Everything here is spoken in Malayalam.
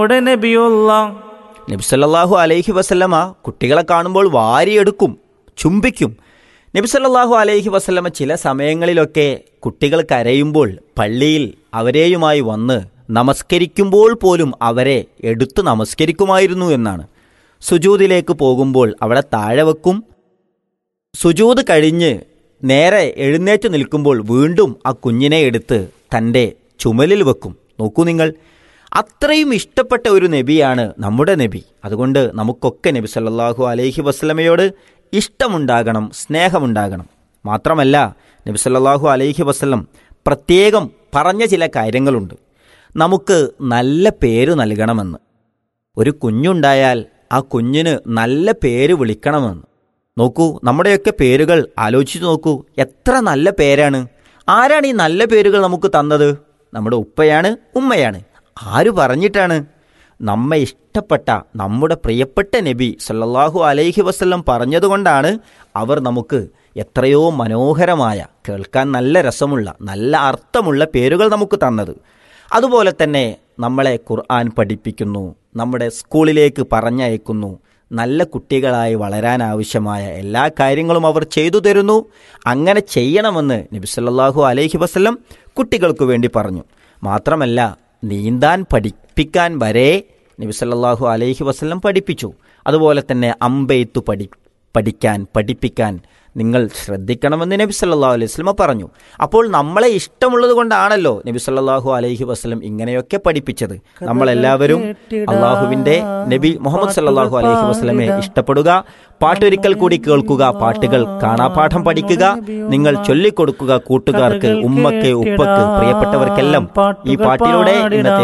നമ്മുടെ നബിയുള്ള നബിസല്ലാഹു അലൈഹി വസല്ലമ കുട്ടികളെ കാണുമ്പോൾ വാരിയെടുക്കും ചുംബിക്കും നബിസല്ലാഹു അലൈഹി വസല്ലമ ചില സമയങ്ങളിലൊക്കെ കുട്ടികൾ കരയുമ്പോൾ പള്ളിയിൽ അവരെയുമായി വന്ന് നമസ്കരിക്കുമ്പോൾ പോലും അവരെ എടുത്ത് നമസ്കരിക്കുമായിരുന്നു എന്നാണ് സുജൂദിലേക്ക് പോകുമ്പോൾ അവിടെ താഴെ വെക്കും സുജൂത് കഴിഞ്ഞ് നേരെ എഴുന്നേറ്റ് നിൽക്കുമ്പോൾ വീണ്ടും ആ കുഞ്ഞിനെ എടുത്ത് തൻ്റെ ചുമലിൽ വെക്കും നോക്കൂ നിങ്ങൾ അത്രയും ഇഷ്ടപ്പെട്ട ഒരു നബിയാണ് നമ്മുടെ നബി അതുകൊണ്ട് നമുക്കൊക്കെ നബി സല്ലല്ലാഹു അലൈഹി വസ്ലമയോട് ഇഷ്ടമുണ്ടാകണം സ്നേഹമുണ്ടാകണം മാത്രമല്ല നബി സല്ലല്ലാഹു അലൈഹി വസ്ലം പ്രത്യേകം പറഞ്ഞ ചില കാര്യങ്ങളുണ്ട് നമുക്ക് നല്ല പേര് നൽകണമെന്ന് ഒരു കുഞ്ഞുണ്ടായാൽ ആ കുഞ്ഞിന് നല്ല പേര് വിളിക്കണമെന്ന് നോക്കൂ നമ്മുടെയൊക്കെ പേരുകൾ ആലോചിച്ച് നോക്കൂ എത്ര നല്ല പേരാണ് ആരാണ് ഈ നല്ല പേരുകൾ നമുക്ക് തന്നത് നമ്മുടെ ഉപ്പയാണ് ഉമ്മയാണ് ആര് പറഞ്ഞിട്ടാണ് നമ്മെ ഇഷ്ടപ്പെട്ട നമ്മുടെ പ്രിയപ്പെട്ട നബി സല്ലല്ലാഹു അലൈഹി വസല്ലം പറഞ്ഞതുകൊണ്ടാണ് അവർ നമുക്ക് എത്രയോ മനോഹരമായ കേൾക്കാൻ നല്ല രസമുള്ള നല്ല അർത്ഥമുള്ള പേരുകൾ നമുക്ക് തന്നത് അതുപോലെ തന്നെ നമ്മളെ ഖുർആൻ പഠിപ്പിക്കുന്നു നമ്മുടെ സ്കൂളിലേക്ക് പറഞ്ഞയക്കുന്നു നല്ല കുട്ടികളായി വളരാൻ ആവശ്യമായ എല്ലാ കാര്യങ്ങളും അവർ ചെയ്തു തരുന്നു അങ്ങനെ ചെയ്യണമെന്ന് നബി സല്ലല്ലാഹു അലൈഹി വസല്ലം കുട്ടികൾക്ക് വേണ്ടി പറഞ്ഞു മാത്രമല്ല നീന്താൻ പഠിപ്പിക്കാൻ വരെ നബി സല്ലല്ലാഹു അലൈഹി വസല്ലം പഠിപ്പിച്ചു അതുപോലെ തന്നെ അമ്പെയ്ത്തു പഠി പഠിക്കാൻ പഠിപ്പിക്കാൻ നിങ്ങൾ ശ്രദ്ധിക്കണമെന്ന് നബി സല്ലല്ലാഹു അലൈഹി വസല്ലം പറഞ്ഞു അപ്പോൾ നമ്മളെ ഇഷ്ടമുള്ളത് കൊണ്ടാണല്ലോ നബി സല്ലല്ലാഹു അലൈഹി വസല്ലം ഇങ്ങനെയൊക്കെ പഠിപ്പിച്ചത് നമ്മളെല്ലാവരും അള്ളാഹുവിന്റെ നബി മുഹമ്മദ് സല്ലല്ലാഹു അലൈഹി വസല്ലമെ ഇഷ്ടപ്പെടുക പാട്ടൊരിക്കൽ കൂടി കേൾക്കുക പാട്ടുകൾ കാണാപാഠം പഠിക്കുക നിങ്ങൾ ചൊല്ലിക്കൊടുക്കുക കൂട്ടുകാർക്ക് ഉമ്മക്ക് ഉപ്പക്ക് പ്രിയപ്പെട്ടവർക്കെല്ലാം ഈ പാട്ടിലൂടെ ഇന്നത്തെ